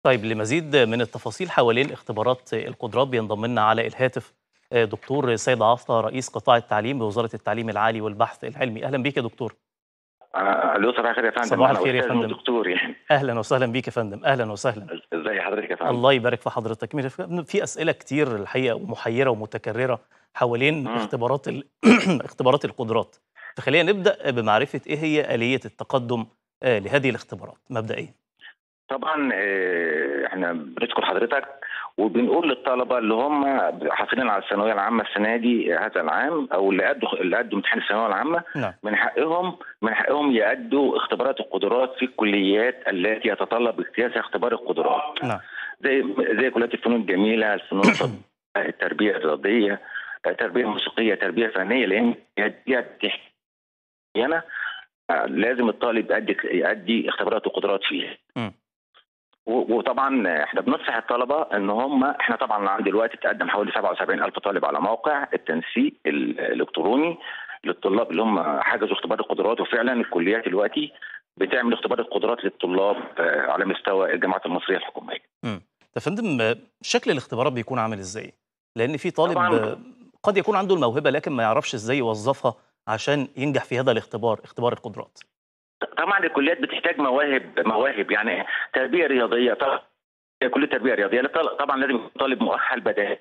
طيب لمزيد من التفاصيل حوالين اختبارات القدرات بينضم لنا على الهاتف دكتور سيد عاصلة رئيس قطاع التعليم بوزارة التعليم العالي والبحث العلمي أهلا بيك يا دكتور الو صباح الخير يا فندم صباح أنا الخير يا أستاذ فندم. دكتور يعني أهلا وسهلا بيك يا فندم أهلا وسهلا ازي حضرتك يا فندم الله يبارك في حضرتك في أسئلة كتير الحقيقة ومحيرة ومتكررة حوالين مم. اختبارات ال... اختبارات القدرات فخلينا نبدأ بمعرفة إيه هي آلية التقدم آه، لهذه الاختبارات مبدئيا طبعا آه، احنا بنشكر حضرتك وبنقول للطلبه اللي هم حاصلين على الثانويه العامه السنه دي هذا العام او اللي ادوا اللي ادوا امتحان الثانويه العامه نعم من حقهم من حقهم يأدوا اختبارات القدرات في الكليات التي يتطلب اجتيازها اختبار القدرات نعم زي زي كليات الفنون الجميله الفنون التطبيقية، التربيه الرياضيه التربيه الموسيقيه التربيه الفنيه لان دي هنا لازم الطالب يؤدي يؤدي اختبارات القدرات فيها مم. و- وطبعا احنا بننصح الطلبه ان هم احنا طبعا عند دلوقتي تقدم حوالي 77 الف طالب على موقع التنسيق ال- الالكتروني للطلاب اللي هم حجزوا اختبار القدرات وفعلا الكليات دلوقتي بتعمل اختبار القدرات للطلاب آه، على مستوى الجامعات المصريه الحكوميه. مم. يا فندم آه، شكل الاختبارات بيكون عامل ازاي؟ لأن في طالب طبعاً. آه، قد يكون عنده الموهبة لكن ما يعرفش ازاي يوظفها عشان ينجح في هذا الاختبار اختبار القدرات طبعا الكليات بتحتاج مواهب مواهب يعني تربيه رياضيه طبعا كليه تربيه رياضيه طبعا لازم يكون طالب مؤهل بدائي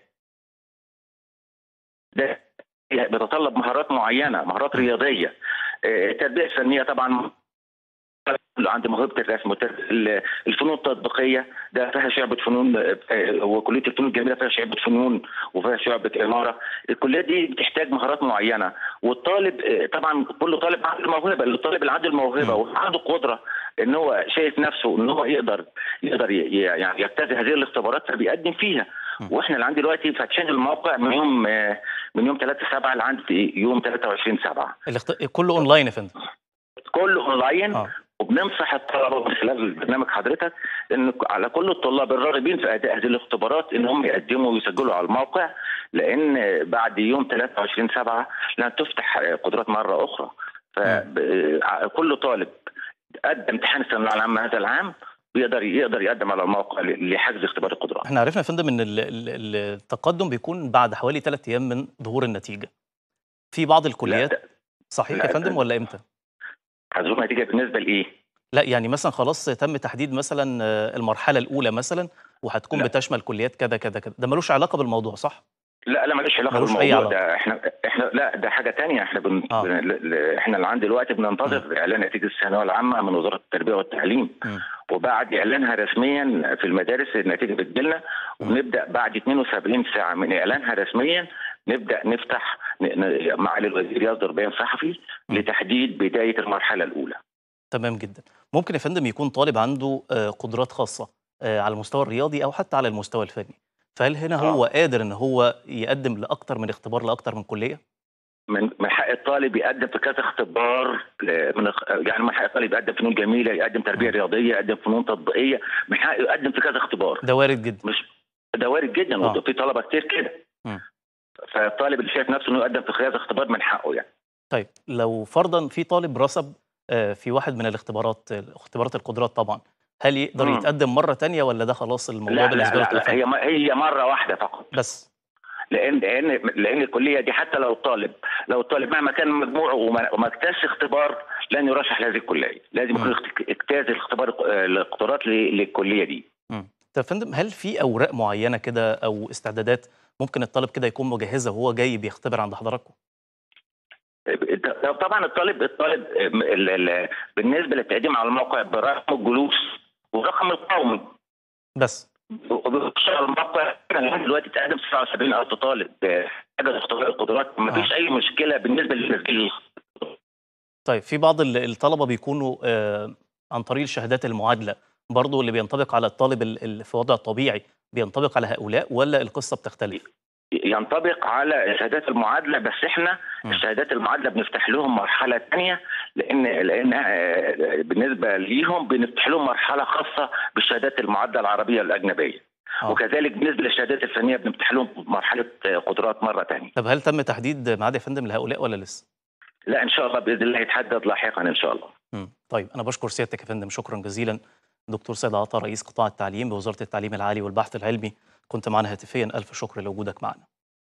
ده بيتطلب مهارات معينه مهارات رياضيه آه، التربيه الفنيه طبعا اللي عنده موهبه الرسم والتر- ال- الفنون التطبيقيه ده فيها شعبه فنون آه، وكليه الفنون الجميله فيها شعبه فنون وفيها شعبه عماره الكليات دي بتحتاج مهارات معينه والطالب آه، طبعا كل طالب عنده موهبه الطالب اللي عنده الموهبه وعنده قدره ان هو شايف نفسه ان هو يقدر يقدر ي- ي- يعني يجتاز هذه الاختبارات فبيقدم فيها م. واحنا اللي عندي دلوقتي فاتحين الموقع من يوم آه، من يوم 3 7 لعند يوم 23 7 الاخت... كله اونلاين يا فندم كله اونلاين اه وبننصح الطلبه من خلال برنامج حضرتك ان على كل الطلاب الراغبين في اداء هذه الاختبارات ان هم يقدموا ويسجلوا على الموقع لان بعد يوم 23 7 لن تفتح قدرات مره اخرى فكل طالب ادى امتحان الثانويه العامه هذا العام بيقدر يقدر يقدم على الموقع لحجز اختبار القدرات احنا عرفنا يا فندم ان ال- ال- التقدم بيكون بعد حوالي ثلاث ايام من ظهور النتيجه في بعض الكليات لا، صحيح لا، يا فندم ده- ولا امتى هتظهر نتيجه بالنسبه لايه؟ لا يعني مثلا خلاص تم تحديد مثلا آه، المرحله الاولى مثلا وهتكون لا. بتشمل كليات كذا كذا كذا ده ملوش علاقه بالموضوع صح لا لا مالوش علاقه ملوش أي بالموضوع علاقة. ده احنا احنا لا ده حاجه تانية احنا بن... آه. بن... ل- ل- احنا اللي عندي دلوقتي بننتظر اعلان نتيجه الثانويه العامه من وزاره التربيه والتعليم مم. وبعد اعلانها رسميا في المدارس النتيجه بتجيلنا ونبدا بعد 72 ساعه من اعلانها رسميا نبدا نفتح ن... ن... معالي الوزير يصدر بيان صحفي مم. لتحديد بدايه المرحله الاولى تمام جدا ممكن يا فندم يكون طالب عنده آه، قدرات خاصه آه، على المستوى الرياضي او حتى على المستوى الفني فهل هنا هو قادر ان هو يقدم لاكتر من اختبار لاكتر من كليه من من حق الطالب يقدم في كذا اختبار ل- من الخ- يعني من حق الطالب يقدم فنون جميله يقدم تربيه رياضيه يقدم فنون تطبيقيه من حقه يقدم في كذا اختبار ده وارد جدا مش ده وارد جدا آه. وفي طلبه كتير كده مم. فالطالب اللي شايف نفسه انه يقدم في كذا اختبار من حقه يعني طيب لو فرضا في طالب رسب آه، في واحد من الاختبارات اختبارات القدرات طبعا هل يقدر مم. يتقدم مره تانية ولا ده خلاص الموضوع لا لا بالنسبه له لا, لا اتقفل؟ هي م- هي مره واحده فقط بس لان لان لان الكليه دي حتى لو الطالب لو الطالب مهما كان مجموعه وما وما اجتازش اختبار لن يرشح لهذه الكليه لازم يكون مم. اخت- اجتاز الاختبار الاختبارات ل- للكليه دي مم. طب يا فندم هل في اوراق معينه كده او استعدادات ممكن الطالب كده يكون مجهزها وهو جاي بيختبر عند حضراتكم؟ طبعا الطالب الطالب ال- ال- بالنسبه للتقديم على الموقع برقم الجلوس والرقم القومي بس وبيخش على الموقع لغايه دلوقتي تقدم 79 الف طالب حاجه اختبار القدرات ما فيش اي مشكله بالنسبه للتسجيل طيب في بعض ال- الطلبه بيكونوا آه، عن طريق الشهادات المعادله برضو اللي بينطبق على الطالب ال- اللي في وضع طبيعي بينطبق على هؤلاء ولا القصه بتختلف؟ ينطبق على شهادات المعادله بس احنا م. الشهادات المعادله بنفتح لهم مرحله ثانيه لان لان آه، بالنسبه ليهم بنفتح لهم مرحله خاصه بالشهادات المعادله العربيه الاجنبيه آه. وكذلك بالنسبه للشهادات الفنيه بنفتح لهم مرحله آه، قدرات مره ثانيه طب هل تم تحديد ميعاد يا فندم لهؤلاء ولا لسه؟ لا ان شاء الله باذن الله يتحدد لاحقا ان شاء الله مم. طيب انا بشكر سيادتك يا فندم شكرا جزيلا دكتور سيد عطا رئيس قطاع التعليم بوزاره التعليم العالي والبحث العلمي كنت معنا هاتفيا الف شكر لوجودك معنا